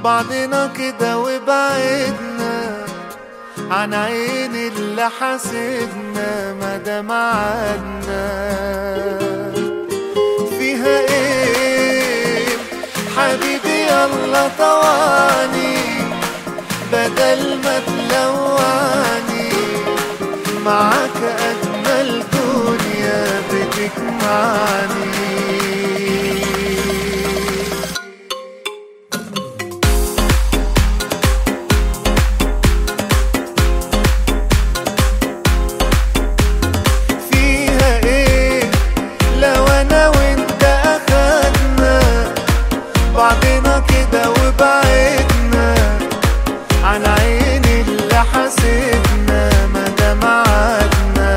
بعضنا كده وبعدنا عن عين اللي حاسدنا ما ده معادنا فيها ايه حبيبي يلا طواني بدل ما تلوعني معاك اجمل دنيا بتجمعني فيها ايه لو انا وانت اخدنا بعضنا كده وبعدنا عن عين اللي حاسدنا ما ده معادنا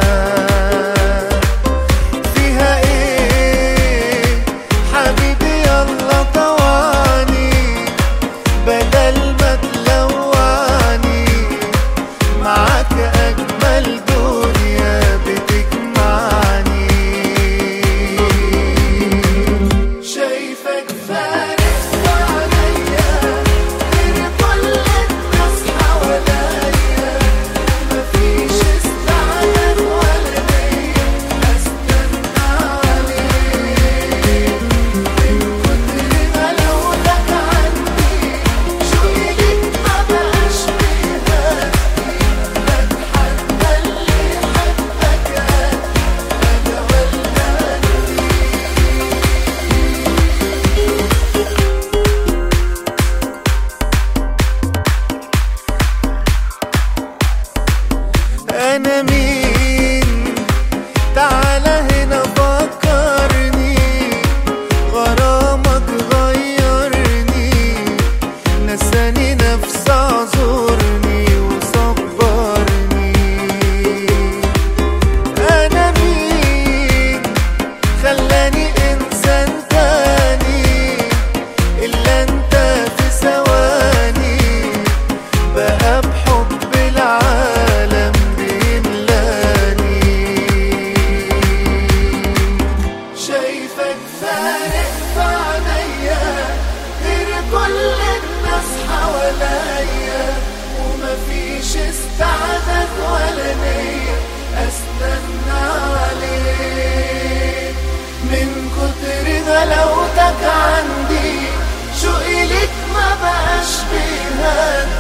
فيها ايه حبيبي يلا طواني بدل ما تلوعني معاك أجمل دنيا بتجمعني شايفك فارق عليا غير كل الناس حواليا مفيش استعداد ولا ليا استنى عليك من كتر غلاوتك عني شوقي ليك ما بقاش بيهدي بتحدى اللي يحبك انا ولا انا مين تعالى هنا فكرني غرامك غيرني نساني نفس اعذرني وصبرني انا مين خلاني انسان تاني الا انت في ثواني بقى بحب العالم بيملاني شايفك فارق في عينيا غير كل الناس حواليا ومفيش استعداد ولا نية استنى عليك من كتر غلاوتك عندي شوقي ليك ما بقاش بيهدي